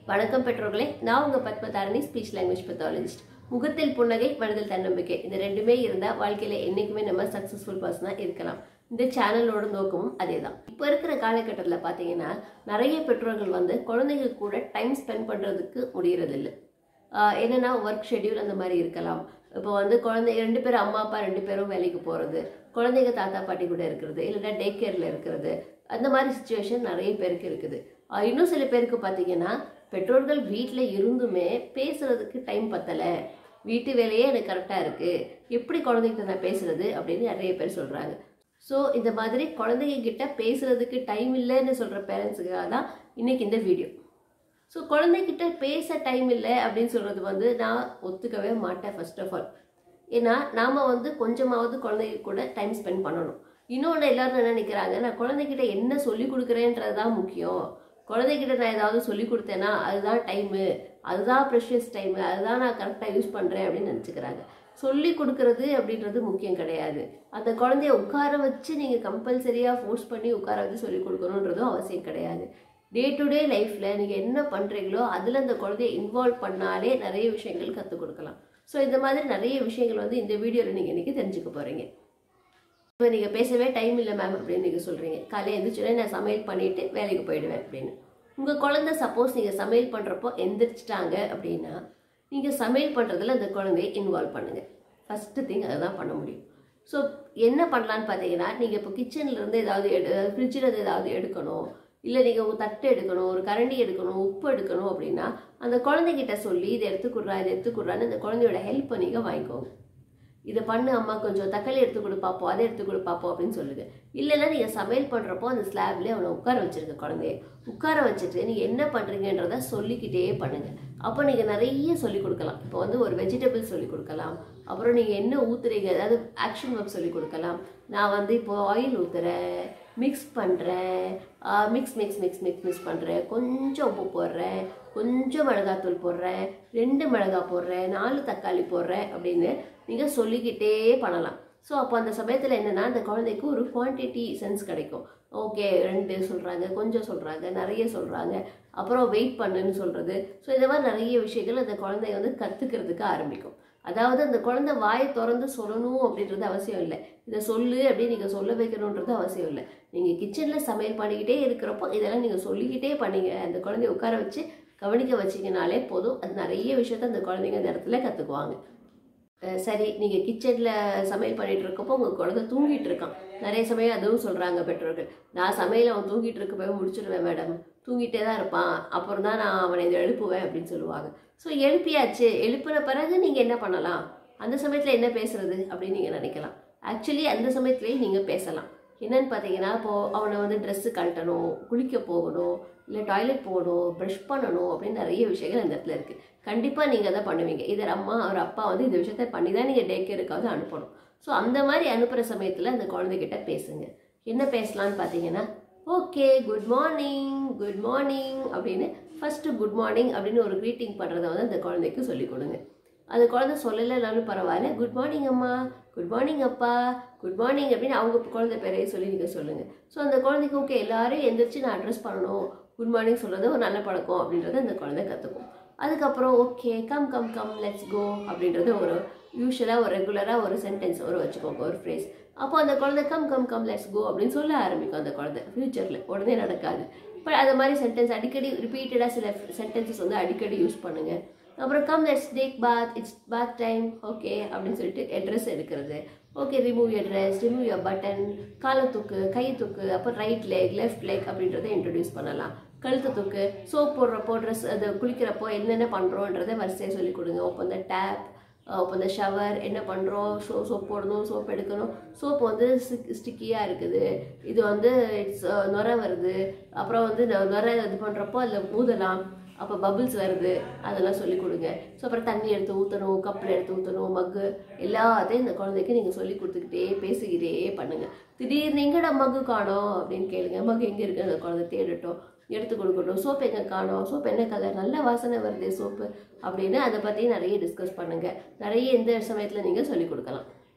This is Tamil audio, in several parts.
வணக்கம் பெற்றோர்களே நான் உங்க பத்மதாரணி ஸ்பீச் லாங்குவேஜ் பத்தாலஜிஸ்ட் முகத்தில் புன்னகை மனதில் தன்னம்பிக்கை இந்த ரெண்டுமே இருந்தா வாழ்க்கையில என்னைக்குமே நம்ம சக்சஸ்ஃபுல் பர்சனா இருக்கலாம் இந்த சேனலோட நோக்கமும் அதே தான் இப்போ இருக்கிற காலகட்டத்தில் பார்த்தீங்கன்னா நிறைய பெற்றோர்கள் வந்து குழந்தைங்க கூட டைம் ஸ்பெண்ட் பண்ணுறதுக்கு முடியறதில்ல ஆஹ் என்னன்னா ஒர்க் ஷெட்யூல் அந்த மாதிரி இருக்கலாம் இப்போ வந்து குழந்தை ரெண்டு பேரும் அம்மா அப்பா ரெண்டு பேரும் வேலைக்கு போகிறது குழந்தைங்க தாத்தா பாட்டி கூட இருக்கிறது இல்லைன்னா டே கேரில் இருக்கிறது அந்த மாதிரி சுச்சுவேஷன் நிறைய பேருக்கு இருக்குது ஆஹ் இன்னும் சில பேருக்கு பார்த்தீங்கன்னா பெற்றோர்கள் வீட்டில் இருந்துமே பேசுறதுக்கு டைம் பத்தலை வீட்டு வேலையே எனக்கு கரெக்டாக இருக்குது எப்படி குழந்தைகிட்ட நான் பேசுறது அப்படின்னு நிறைய பேர் சொல்கிறாங்க ஸோ இந்த மாதிரி குழந்தைங்க கிட்ட பேசுறதுக்கு டைம் இல்லைன்னு சொல்கிற பேரண்ட்ஸுக்காக தான் இன்னைக்கு இந்த வீடியோ ஸோ குழந்தைகிட்ட பேச டைம் இல்லை அப்படின்னு சொல்கிறது வந்து நான் ஒத்துக்கவே மாட்டேன் ஃபர்ஸ்ட் ஆஃப் ஆல் ஏன்னா நாம் வந்து கொஞ்சமாவது குழந்தைங்க கூட டைம் ஸ்பெண்ட் பண்ணணும் இன்னொன்று எல்லாரும் என்ன நினைக்கிறாங்க நான் குழந்தைகிட்ட என்ன சொல்லி கொடுக்குறேன்றது தான் முக்கியம் குழந்தைகிட்ட நான் ஏதாவது சொல்லி கொடுத்தேன்னா அதுதான் டைமு அதுதான் ப்ரெஷியஸ் டைமு அதுதான் நான் கரெக்டாக யூஸ் பண்ணுறேன் அப்படின்னு நினச்சிக்கிறாங்க சொல்லி கொடுக்கறது அப்படின்றது முக்கியம் கிடையாது அந்த குழந்தைய உட்கார வச்சு நீங்கள் கம்பல்சரியாக ஃபோர்ஸ் பண்ணி உட்கார வச்சு சொல்லி கொடுக்கணுன்றதும் அவசியம் கிடையாது டே டு டே லைஃப்பில் நீங்கள் என்ன பண்ணுறீங்களோ அதில் அந்த குழந்தைய இன்வால்வ் பண்ணாலே நிறைய விஷயங்கள் கற்றுக் கொடுக்கலாம் ஸோ இந்த மாதிரி நிறைய விஷயங்கள் வந்து இந்த வீடியோவில் நீங்கள் இன்றைக்கி தெரிஞ்சுக்க போகிறீங்க இப்போ நீங்கள் பேசவே டைம் இல்லை மேம் அப்படின்னு நீங்கள் சொல்கிறீங்க காலையில் எழுந்திரிச்சோடனே நான் சமையல் பண்ணிவிட்டு வேலைக்கு போயிடுவேன் அப்படின்னு உங்கள் குழந்தை சப்போஸ் நீங்கள் சமையல் பண்ணுறப்போ எந்திரிச்சிட்டாங்க அப்படின்னா நீங்கள் சமையல் பண்ணுறதுல அந்த குழந்தைய இன்வால்வ் பண்ணுங்கள் ஃபஸ்ட்டு திங் அதை தான் பண்ண முடியும் ஸோ என்ன பண்ணலான்னு பார்த்தீங்கன்னா நீங்கள் இப்போ கிச்சன்ல இருந்து ஏதாவது எடு ஃப்ரிட்ஜில் இருந்து ஏதாவது எடுக்கணும் இல்லை நீங்கள் ஒரு தட்டு எடுக்கணும் ஒரு கரண்டி எடுக்கணும் உப்பு எடுக்கணும் அப்படின்னா அந்த குழந்தைகிட்ட சொல்லி இதை எடுத்துக்குடுறா இதை எடுத்துக்குடுறான்னு அந்த குழந்தையோட ஹெல்ப்பை நீங்கள் வாங்கிக்கோங்க இதை பண்ணு அம்மா கொஞ்சம் தக்காளி எடுத்து கொடு பார்ப்போம் அதை எடுத்து கொடு பார்ப்போம் அப்படின்னு சொல்லுங்க இல்லைன்னா நீங்கள் சமையல் பண்ணுறப்போ அந்த ஸ்லாப்லேயே அவனை உட்கார வச்சிருக்க குழந்தைய உட்கார வச்சுட்டு நீங்கள் என்ன பண்ணுறீங்கன்றத சொல்லிக்கிட்டே பண்ணுங்க அப்போ நீங்கள் நிறைய சொல்லி கொடுக்கலாம் இப்போ வந்து ஒரு வெஜிடபிள் சொல்லி கொடுக்கலாம் அப்புறம் நீங்கள் என்ன ஊற்றுறீங்க அதாவது ஆக்ஷன் ஒர்க் சொல்லி கொடுக்கலாம் நான் வந்து இப்போ ஆயில் ஊற்றுறேன் மிக்ஸ் பண்ணுறேன் mix mix mix mix mix பண்ணுறேன் கொஞ்சம் உப்பு போடுறேன் கொஞ்சம் மிளகாத்தூள் போடுறேன் ரெண்டு மிளகாய் போடுறேன் நாலு தக்காளி போடுறேன் அப்படின்னு நீங்கள் சொல்லிக்கிட்டே பண்ணலாம் ஸோ அப்போ அந்த சமயத்தில் என்னென்னா அந்த குழந்தைக்கு ஒரு குவான்டிட்டி சென்ஸ் கிடைக்கும் ஓகே ரெண்டு சொல்கிறாங்க கொஞ்சம் சொல்கிறாங்க நிறைய சொல்கிறாங்க அப்புறம் வெயிட் பண்ணுன்னு சொல்கிறது ஸோ இந்த மாதிரி நிறைய விஷயங்கள் அந்த குழந்தை வந்து கற்றுக்கிறதுக்கு ஆரம்பிக்கும் அதாவது அந்த குழந்தை வாயை திறந்து சொல்லணும் அப்படின்றது அவசியம் இல்லை இதை சொல்லு அப்படின்னு நீங்கள் சொல்ல வைக்கணுன்றது அவசியம் இல்லை நீங்கள் கிச்சனில் சமையல் பண்ணிக்கிட்டே இருக்கிறப்போ இதெல்லாம் நீங்கள் சொல்லிக்கிட்டே பண்ணீங்க அந்த குழந்தைய உட்கார வச்சு கவனிக்க வச்சிங்கனாலே போதும் அது நிறைய விஷயத்த அந்த குழந்தைங்க அந்த இடத்துல கற்றுக்குவாங்க அஹ் சரி நீங்கள் கிச்சனில் சமையல் பண்ணிட்டு இருக்கப்போ உங்கள் குழந்தை தூங்கிட்டு இருக்கான் நிறைய சமயம் அதுவும் சொல்கிறாங்க பெற்றோர்கள் நான் சமையல் அவன் தூங்கிட்டு இருக்க போய் முடிச்சிடுவேன் மேடம் தூங்கிட்டே தான் இருப்பான் அப்புறம் தான் நான் அவனை இதை எழுப்புவேன் அப்படின்னு சொல்லுவாங்க ஸோ எழுப்பியாச்சு எழுப்பின பிறகு நீங்கள் என்ன பண்ணலாம் அந்த சமயத்தில் என்ன பேசுறது அப்படின்னு நீங்கள் நினைக்கலாம் ஆக்சுவலி அந்த சமயத்துலேயே நீங்கள் பேசலாம் என்னன்னு பார்த்தீங்கன்னா இப்போது அவனை வந்து ட்ரெஸ்ஸு கழட்டணும் குளிக்க போகணும் இல்லை டாய்லெட் போகணும் ப்ரஷ் பண்ணணும் அப்படின்னு நிறைய விஷயங்கள் அந்த இடத்துல இருக்குது கண்டிப்பாக நீங்கள் அதை பண்ணுவீங்க இதர் அம்மா அவர் அப்பா வந்து இந்த விஷயத்த பண்ணி தான் நீங்கள் டே கேருக்காவது அனுப்பணும் ஸோ அந்த மாதிரி அனுப்புகிற சமயத்தில் அந்த குழந்தைகிட்ட பேசுங்க என்ன பேசலான்னு பார்த்தீங்கன்னா okay good morning good morning அப்படின்னு ஃபஸ்ட்டு குட் மார்னிங் அப்படின்னு ஒரு க்ரீட்டிங் பண்ணுறதை வந்து அந்த குழந்தைக்கு சொல்லிக் கொடுங்க அந்த குழந்தை சொல்லலைனாலும் பரவாயில்ல குட் மார்னிங் அம்மா குட் மார்னிங் அப்பா குட் மார்னிங் அப்படின்னு அவங்க குழந்தை பேரையே சொல்லி நீங்கள் சொல்லுங்கள் ஸோ அந்த குழந்தைக்கு ஓகே எல்லாரும் எந்திரிச்சு நான் அட்ரஸ் பண்ணணும் குட் மார்னிங் சொல்கிறது ஒரு நல்ல பழக்கம் அப்படின்றத அந்த குழந்தை கற்றுக்கும் அதுக்கப்புறம் okay come come come let's go அப்படின்றது ஒரு யூஸ்வலாக ஒரு ரெகுலராக ஒரு சென்டென்ஸ் ஒரு வச்சுக்கோங்க ஒரு ஃப்ரேஸ் அப்போ அந்த குழந்தை come come come let's go அப்படின்னு சொல்ல ஆரம்பிக்கும் அந்த குழந்தை ஃப்யூச்சரில் உடனே நடக்காது பட் அது மாதிரி சென்டென்ஸ் அடிக்கடி ரிப்பீட்டடாக சில சென்டென்சஸ் வந்து அடிக்கடி யூஸ் பண்ணுங்கள் அப்புறம் come let's take bath it's bath time okay அப்படின்னு சொல்லிட்டு ட்ரெஸ் எடுக்கிறது okay remove your dress remove your button காலை தூக்கு கை தூக்கு அப்புறம் ரைட் லெக் லெஃப்ட் லெக் அப்படின்றத இன்ட்ரடியூஸ் பண்ணலாம் கழுத்து தூக்கு சோப் போடுறப்போ ட்ரெஸ் அது குளிக்கிறப்போ என்னென்ன பண்ணுறோன்றதை வரிசையாக சொல்லி கொடுங்க open the tap open the shower என்ன பண்ணுறோம் ஷோ சோப் போடணும் சோப் எடுக்கணும் சோப் வந்து ஸ்டிக்கியாக இருக்குது இது வந்து இட்ஸ் நுர வருது அப்புறம் வந்து நு- நுர இது பண்ணுறப்போ அதில் ஊதலாம் அப்போ பபிள்ஸ் வருது அதெல்லாம் சொல்லி கொடுங்க ஸோ அப்புறம் தண்ணி எடுத்து ஊற்றணும் கப்பில் எடுத்து ஊற்றணும் மக்கு எல்லாத்தையும் இந்த குழந்தைக்கு நீங்கள் சொல்லி கொடுத்துக்கிட்டே பேசிக்கிட்டே பண்ணுங்கள் திடீர்னு எங்கடா மக்கு காணோம் அப்படின்னு கேளுங்க மக்கு எங்கே இருக்கு அந்த குழந்தை தேடட்டும் எடுத்து கொடுக்கட்டும் சோப் எங்கே காணோம் சோப் என்ன கலர் நல்ல வாசனை வருது சோப்பு அப்படின்னு அதை பற்றி நிறைய டிஸ்கஸ் பண்ணுங்கள் நிறைய இந்த சமயத்தில் நீங்கள் சொல்லிக் கொடுக்கலாம்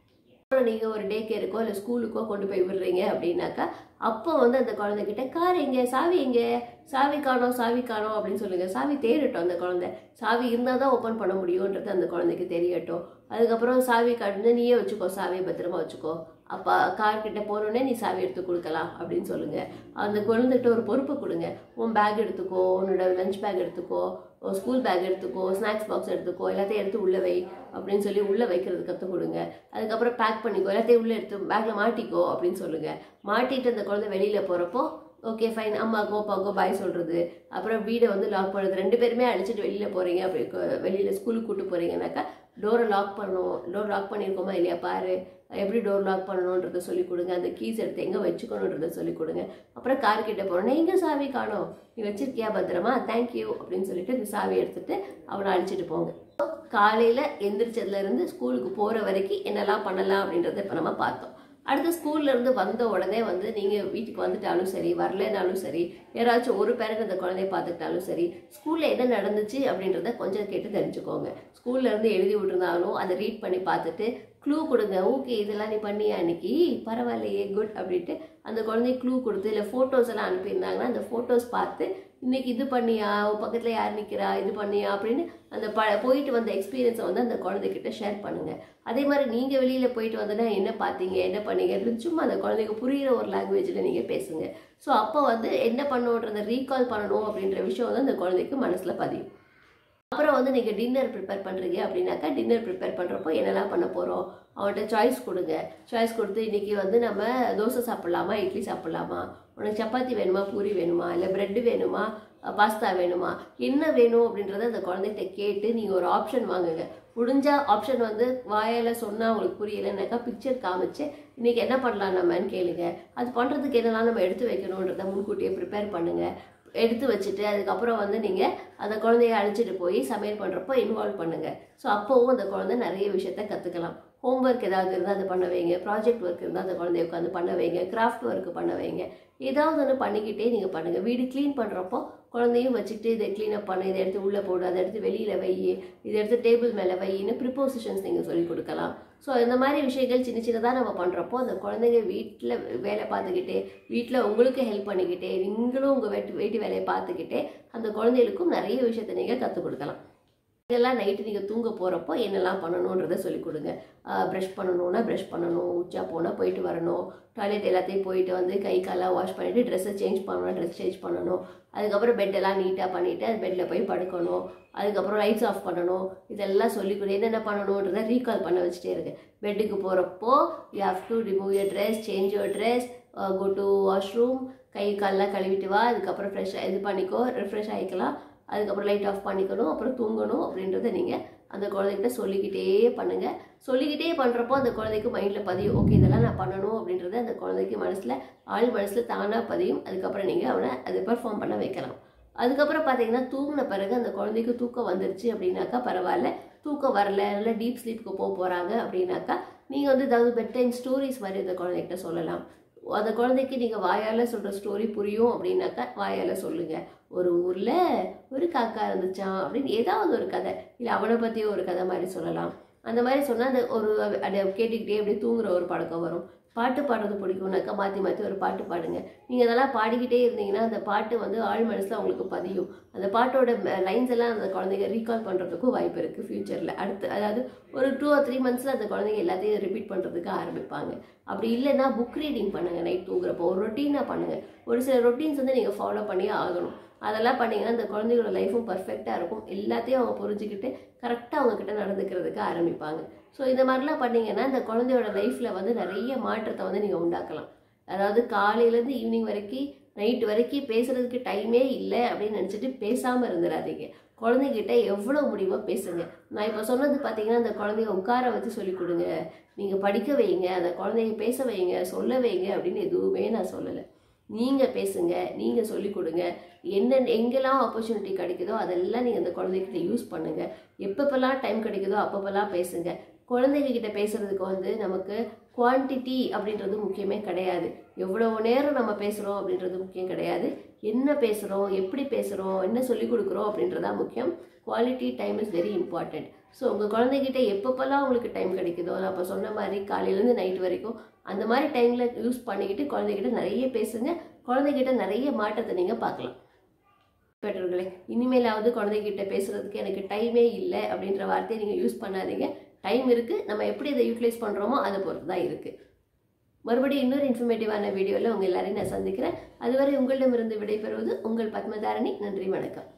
அப்புறம் நீங்கள் ஒரு டே கேருக்கோ இல்லை ஸ்கூலுக்கோ கொண்டு போய் விடுறீங்க அப்படின்னாக்கா அப்போ வந்து அந்த குழந்தைகிட்ட கார் எங்க சாவி எங்க சாவி காணோம் சாவி காணோம் அப்படின்னு சொல்லுங்க சாவி தேடட்டும் அந்த குழந்தை சாவி இருந்தால் தான் ஓப்பன் பண்ண முடியுன்றது அந்த குழந்தைக்கு தெரியட்டும் அதுக்கப்புறம் சாவி காட்டுன்னு நீயே வச்சுக்கோ சாவியை பத்திரமா வச்சுக்கோ அப்பா கார் கிட்ட போனோடனே நீ சாவி எடுத்து கொடுக்கலாம் அப்படின்னு சொல்லுங்க அந்த குழந்தைகிட்ட ஒரு பொறுப்பு கொடுங்க உன் பேக் எடுத்துக்கோ உன்னோட லஞ்ச் பேக் எடுத்துக்கோ ஸ்கூல் பேக் எடுத்துக்கோ ஸ்நாக்ஸ் பாக்ஸ் எடுத்துக்கோ எல்லாத்தையும் எடுத்து உள்ளே வை அப்படின்னு சொல்லி உள்ளே வைக்கிறது கற்றுக் கொடுங்க அதுக்கப்புறம் பேக் பண்ணிக்கோ எல்லாத்தையும் உள்ளே எடுத்து பேக்கில் மாட்டிக்கோ அப்படின்னு சொல்லுங்க மாட்டிட்டு அந்த குழந்தை வெளியில் போகிறப்போ ஓகே ஃபைன் அம்மாக்கோ அப்பாக்கோ பாய் சொல்கிறது அப்புறம் வீடை வந்து லாக் பண்ணுறது ரெண்டு பேருமே அழைச்சிட்டு வெளியில் போகிறீங்க அப்படி கொ- வெளியில் ஸ்கூலுக்கு கூட்டு போகிறீங்கனாக்கா டோரை லாக் பண்ணணும் டோர் லாக் பண்ணியிருக்கோமா இல்லையா பாரு எப்படி டோர் லாக் பண்ணணுன்றதை சொல்லி கொடுங்க அந்த கீஸ் எடுத்து எங்கே வச்சுக்கணுன்றதை சொல்லி கொடுங்க அப்புறம் கார் கிட்ட போனோன்னே எங்கே சாவி காணோம் நீ வச்சிருக்கியா பத்திரமா தேங்க்யூ அப்படின்னு சொல்லிட்டு இந்த சாவி எடுத்துட்டு அவனை அழைச்சிட்டு போங்க காலையில் எந்திரிச்சதுல இருந்து ஸ்கூலுக்கு போகிற வரைக்கும் என்னெல்லாம் பண்ணலாம் அப்படின்றத இப்போ நம்ம பார்த்தோம் அடுத்து ஸ்கூல்ல இருந்து வந்த உடனே வந்து நீங்கள் வீட்டுக்கு வந்துட்டாலும் சரி வரலைனாலும் சரி யாராச்சும் ஒரு பேரண்ட் அந்த குழந்தைய பார்த்துக்கிட்டாலும் சரி ஸ்கூலில் என்ன நடந்துச்சு அப்படின்றத கொஞ்சம் கேட்டு தெரிஞ்சுக்கோங்க ஸ்கூல்ல இருந்து எழுதி விட்டுருந்தாலும் அதை ரீட் பண்ணி பார்த்துட்டு க்ளூ கொடுங்க ஓகே இதெல்லாம் நீ பண்ணியா அன்னைக்கு பரவாயில்லையே குட் அப்படின்ட்டு அந்த குழந்தைய க்ளூ கொடுத்து இல்லை ஃபோட்டோஸ் எல்லாம் அனுப்பியிருந்தாங்கன்னா அந்த ஃபோட்டோஸ் பார்த்து இன்னைக்கு இது பண்ணியா உன் பக்கத்தில் யார் நிற்கிறா இது பண்ணியா அப்படின்னு அந்த ப போயிட்டு வந்த எக்ஸ்பீரியன்ஸை வந்து அந்த குழந்தைகிட்ட ஷேர் பண்ணுங்க அதே மாதிரி நீங்கள் வெளியில் போயிட்டு வந்தோன்னா என்ன பார்த்தீங்க என்ன பண்ணீங்க அப்படின்னு சும்மா அந்த குழந்தைக்கு புரிகிற ஒரு லாங்குவேஜில் நீங்கள் பேசுங்க ஸோ அப்போ வந்து என்ன பண்ணுன்றதை ரீகால் பண்ணணும் அப்படின்ற விஷயம் வந்து அந்த குழந்தைக்கு மனசில் பதியும் அப்புறம் வந்து நீங்கள் டின்னர் ப்ரிப்பேர் பண்ணுறீங்க அப்படின்னாக்கா டின்னர் ப்ரிப்பேர் பண்ணுறப்போ என்னெல்லாம் பண்ண போகிறோம் அவன்கிட்ட சாய்ஸ் கொடுங்க சாய்ஸ் கொடுத்து இன்றைக்கி வந்து நம்ம தோசை சாப்பிட்லாமா இட்லி சாப்பிட்லாமா உனக்கு சப்பாத்தி வேணுமா பூரி வேணுமா இல்லை பிரெட்டு வேணுமா பாஸ்தா வேணுமா என்ன வேணும் அப்படின்றத அந்த குழந்தைகிட்ட கேட்டு நீங்கள் ஒரு ஆப்ஷன் வாங்குங்க முடிஞ்சா ஆப்ஷன் வந்து வாயால் சொன்னால் உங்களுக்கு புரியலைன்னாக்கா பிக்சர் காமிச்சு இன்றைக்கி என்ன பண்ணலாம் நம்மன்னு கேளுங்க அது பண்ணுறதுக்கு என்னெல்லாம் நம்ம எடுத்து வைக்கணுன்றதை முன்கூட்டியே ப்ரிப்பேர் பண்ணுங்கள் எடுத்து வச்சுட்டு அதுக்கப்புறம் வந்து நீங்கள் அந்த குழந்தைய அழைச்சிட்டு போய் சமையல் பண்ணுறப்போ இன்வால்வ் பண்ணுங்கள் ஸோ அப்போவும் அந்த குழந்தை நிறைய விஷயத்த கற்றுக்கலாம் ஹோம்ஒர்க் ஏதாவது இருந்தால் அதை பண்ண வைங்க ப்ராஜெக்ட் ஒர்க் இருந்தால் அந்த குழந்தைய உட்காந்து பண்ண வைங்க கிராஃப்ட் ஒர்க் பண்ண வைங்க ஏதாவது ஒன்று பண்ணிக்கிட்டே நீங்கள் பண்ணுங்கள் வீடு க்ளீன் பண்ணுறப்போ குழந்தையும் வச்சுட்டு இதை க்ளீன் அப் பண்ணு இதை எடுத்து உள்ளே போடு அதை எடுத்து வெளியில் வை இதை எடுத்து டேபிள் மேலே வைன்னு ப்ரிப்போசிஷன்ஸ் நீங்கள் சொல்லிக் கொடுக்கலாம் ஸோ இந்த மாதிரி விஷயங்கள் சின்ன சின்னதாக நம்ம பண்ணுறப்போ அந்த குழந்தைங்க வீட்டில் வேலை பார்த்துக்கிட்டே வீட்டில் உங்களுக்கு ஹெல்ப் பண்ணிக்கிட்டே நீங்களும் உங்கள் வீட்டு வீட்டு வேலையை பார்த்துக்கிட்டே அந்த குழந்தைகளுக்கும் நிறைய விஷயத்தை நீங்கள் கற்றுக் கொடுக்கலாம் இதெல்லாம் நைட்டு நீங்கள் தூங்க போகிறப்போ என்னெல்லாம் பண்ணணுன்றதை சொல்லிக் கொடுங்க ப்ரஷ் பண்ணணும்னா ப்ரஷ் பண்ணணும் உச்சா போனால் போயிட்டு வரணும் டாய்லெட் எல்லாத்தையும் போயிட்டு வந்து கை காலெல்லாம் வாஷ் பண்ணிவிட்டு ட்ரெஸ்ஸை சேஞ்ச் பண்ணணும் ட்ரெஸ் சேஞ்ச் பண்ணணும் அதுக்கப்புறம் பெட்டெல்லாம் நீட்டாக பண்ணிவிட்டு அது பெட்டில் போய் படுக்கணும் அதுக்கப்புறம் லைட்ஸ் ஆஃப் பண்ணணும் இதெல்லாம் சொல்லிக் கொடு என்னென்ன பண்ணணுன்றதை ரீகால் பண்ண வச்சுட்டே இருக்கு பெட்டுக்கு போகிறப்போ you have to remove your dress change your dress go to washroom கை காலெல்லாம் கழுவிட்டு வா அதுக்கப்புறம் ஃப்ரெஷ் இது பண்ணிக்கோ ரெஃப்ரெஷ் ஆகிக்கலாம் அதுக்கப்புறம் லைட் ஆஃப் பண்ணிக்கணும் அப்புறம் தூங்கணும் அப்படின்றத நீங்கள் அந்த குழந்தைகிட்ட சொல்லிக்கிட்டே பண்ணுங்கள் சொல்லிக்கிட்டே பண்ணுறப்போ அந்த குழந்தைக்கு மைண்டில் பதியும் ஓகே இதெல்லாம் நான் பண்ணணும் அப்படின்றத அந்த குழந்தைக்கு மனசில் ஆள் மனசில் தானாக பதியும் அதுக்கப்புறம் நீங்கள் அவனை அதை பெர்ஃபார்ம் பண்ண வைக்கலாம் அதுக்கப்புறம் பார்த்தீங்கன்னா தூங்கின பிறகு அந்த குழந்தைக்கு தூக்கம் வந்துருச்சு அப்படின்னாக்கா பரவாயில்ல தூக்கம் வரல இல்லை டீப் ஸ்லீப்க்கு போக போகிறாங்க அப்படின்னாக்கா நீங்கள் வந்து ஏதாவது பெட் டைம் ஸ்டோரிஸ் மாதிரி அந்த குழந்தைகிட்ட சொல்லலாம் அந்த குழந்தைக்கு நீங்கள் வாயால் சொல்கிற ஸ்டோரி புரியும் அப்படின்னாக்கா வாயால் சொல்லுங்கள் ஒரு ஊரில் ஒரு காக்கா இருந்துச்சான் அப்படின்னு ஏதாவது ஒரு கதை இல்லை அவனை பற்றி ஒரு கதை மாதிரி சொல்லலாம் அந்த மாதிரி சொன்னால் அந்த ஒரு அதை கேட்டுக்கிட்டே அப்படியே தூங்குற ஒரு பழக்கம் வரும் பாட்டு பாடுறது பிடிக்கும்னாக்கா மாற்றி மாற்றி ஒரு பாட்டு பாடுங்க நீங்கள் அதெல்லாம் பாடிக்கிட்டே இருந்தீங்கன்னா அந்த பாட்டு வந்து ஆழ் மனசில் அவங்களுக்கு பதியும் அந்த பாட்டோட லைன்ஸ் எல்லாம் அந்த குழந்தைங்க ரீகால் பண்ணுறதுக்கும் வாய்ப்பு இருக்குது ஃப்யூச்சரில் அடுத்து அதாவது ஒரு டூ ஆர் த்ரீ மந்த்ஸில் அந்த குழந்தைங்க எல்லாத்தையும் ரிப்பீட் பண்ணுறதுக்கு ஆரம்பிப்பாங்க அப்படி இல்லைன்னா புக் ரீடிங் பண்ணுங்கள் நைட் தூங்குறப்போ ஒரு ரொட்டீனாக பண்ணுங்கள் ஒரு சில ரொட்டீன்ஸ் வந்து நீங்கள் ஃபாலோ பண்ணியே ஆகணும் அதெல்லாம் பண்ணீங்கன்னா அந்த குழந்தைகளோட லைஃப்பும் பர்ஃபெக்டாக இருக்கும் எல்லாத்தையும் அவங்க புரிஞ்சுக்கிட்டு கரெக்டாக அவங்கக்கிட்ட நடந்துக்கிறதுக்கு ஆரம்பிப்பாங்க ஸோ இந்த மாதிரிலாம் பண்ணீங்கன்னா இந்த குழந்தையோட லைஃப்பில் வந்து நிறைய மாற்றத்தை வந்து நீங்கள் உண்டாக்கலாம் அதாவது காலையிலேருந்து ஈவினிங் வரைக்கும் நைட் வரைக்கும் பேசுறதுக்கு டைமே இல்லை அப்படின்னு நினச்சிட்டு பேசாமல் இருந்துடாதீங்க குழந்தைகிட்ட எவ்வளோ முடியுமோ பேசுங்க நான் இப்போ சொன்னது பார்த்தீங்கன்னா அந்த குழந்தைய உட்கார வச்சு சொல்லிக் கொடுங்க நீங்கள் படிக்க வைங்க அந்த குழந்தைய பேச வைங்க சொல்ல வைங்க அப்படின்னு எதுவுமே நான் சொல்லலை நீங்கள் பேசுங்க நீங்கள் சொல்லிக் கொடுங்க என்ன எங்கெல்லாம் ஆப்பர்ச்சுனிட்டி கிடைக்குதோ அதெல்லாம் நீங்கள் அந்த குழந்தைகிட்ட யூஸ் பண்ணுங்கள் எப்பப்பெல்லாம் டைம் கிடைக்குதோ அப்பப்பெல்லாம் பேசுங்க குழந்தைங்க கிட்ட பேசுறதுக்கு வந்து நமக்கு குவான்டிட்டி அப்படின்றது முக்கியமே கிடையாது எவ்வளவு நேரம் நம்ம பேசுகிறோம் அப்படின்றது முக்கியம் கிடையாது என்ன பேசுகிறோம் எப்படி பேசுகிறோம் என்ன சொல்லிக் கொடுக்குறோம் அப்படின்றதா முக்கியம் quality time is very important so உங்கள் குழந்தைகிட்ட எப்பப்பெல்லாம் உங்களுக்கு டைம் கிடைக்குதோ நான் அப்போ சொன்ன மாதிரி காலையிலேருந்து நைட் வரைக்கும் அந்த மாதிரி டைமில் யூஸ் பண்ணிக்கிட்டு குழந்தைகிட்ட நிறைய பேசுங்க குழந்தைகிட்ட நிறைய மாற்றத்தை நீங்கள் பார்க்கலாம் பெற்றோர்களே இனிமேலாவது குழந்தைகிட்ட பேசுறதுக்கு எனக்கு டைமே இல்லை அப்படின்ற வார்த்தையை நீங்கள் யூஸ் பண்ணாதீங்க டைம் இருக்குது நம்ம எப்படி இதை யூட்டிலைஸ் பண்ணுறோமோ அதை பொறுத்து தான் இருக்குது மறுபடியும் இன்னொரு இன்ஃபர்மேட்டிவான வீடியோவில் உங்கள் எல்லாரையும் நான் சந்திக்கிறேன் அதுவரை உங்களிடமிருந்து விடைபெறுவது உங்கள் பத்மதாரணி நன்றி வணக்கம்